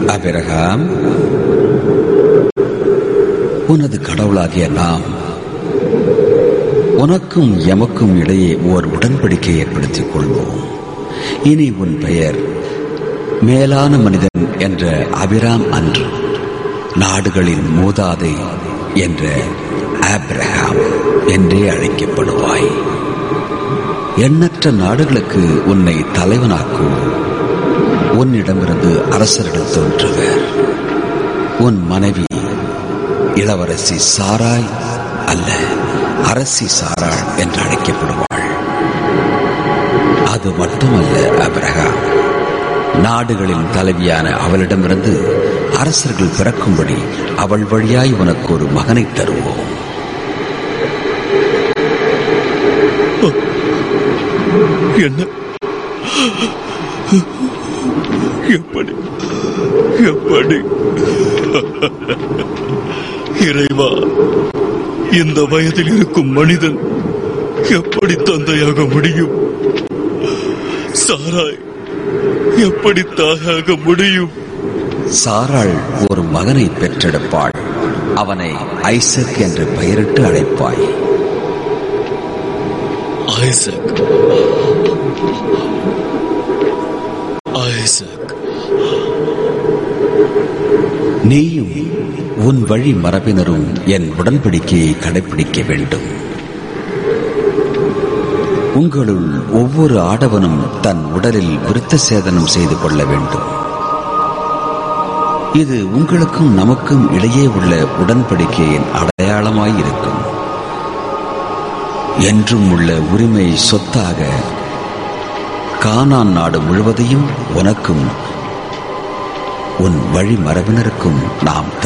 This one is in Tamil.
அபிரகாம் உனது கடவுளாகிய நாம் உனக்கும் எமக்கும் இடையே ஓர் உடன்படிக்கை ஏற்படுத்திக் கொள்வோம் இனி உன் பெயர் மேலான மனிதன் என்ற அபிராம் அன்று நாடுகளின் மூதாதை என்ற ஆப்ரஹாம் என்றே அழைக்கப்படுவாய் எண்ணற்ற நாடுகளுக்கு உன்னை தலைவனாக்கும் உன்னிடமிருந்து அரசர்கள் தோன்றுவர் உன் மனைவி இளவரசி சாராய் அல்ல அரசி சாராள் என்று அழைக்கப்படுவாள் அது மட்டுமல்ல அபிரகாம் நாடுகளின் தலைவியான அவளிடமிருந்து அரசர்கள் பிறக்கும்படி அவள் வழியாய் உனக்கு ஒரு மகனை தருவோம் என்ன எப்படி எப்படி இறைவா இந்த வயதில் இருக்கும் மனிதன் எப்படி தந்தையாக முடியும் சாராய் எப்படி தாயாக முடியும் சாராள் ஒரு மகனை பெற்றெடுப்பாள் அவனை ஐசக் என்று பெயரிட்டு அழைப்பாய் ஐசக் ஐசக் நீயும் உன் வழி மரபினரும் என் உடன்படிக்கையை கடைபிடிக்க வேண்டும் உங்களுள் ஒவ்வொரு ஆடவனும் தன் உடலில் விருத்த சேதனம் செய்து கொள்ள வேண்டும் இது உங்களுக்கும் நமக்கும் இடையே உள்ள உடன்படிக்கையின் அடையாளமாய் இருக்கும் என்றும் உள்ள உரிமை சொத்தாக கானான் நாடு முழுவதையும் உனக்கும் உன் வழி மரபினருக்கும் நாம்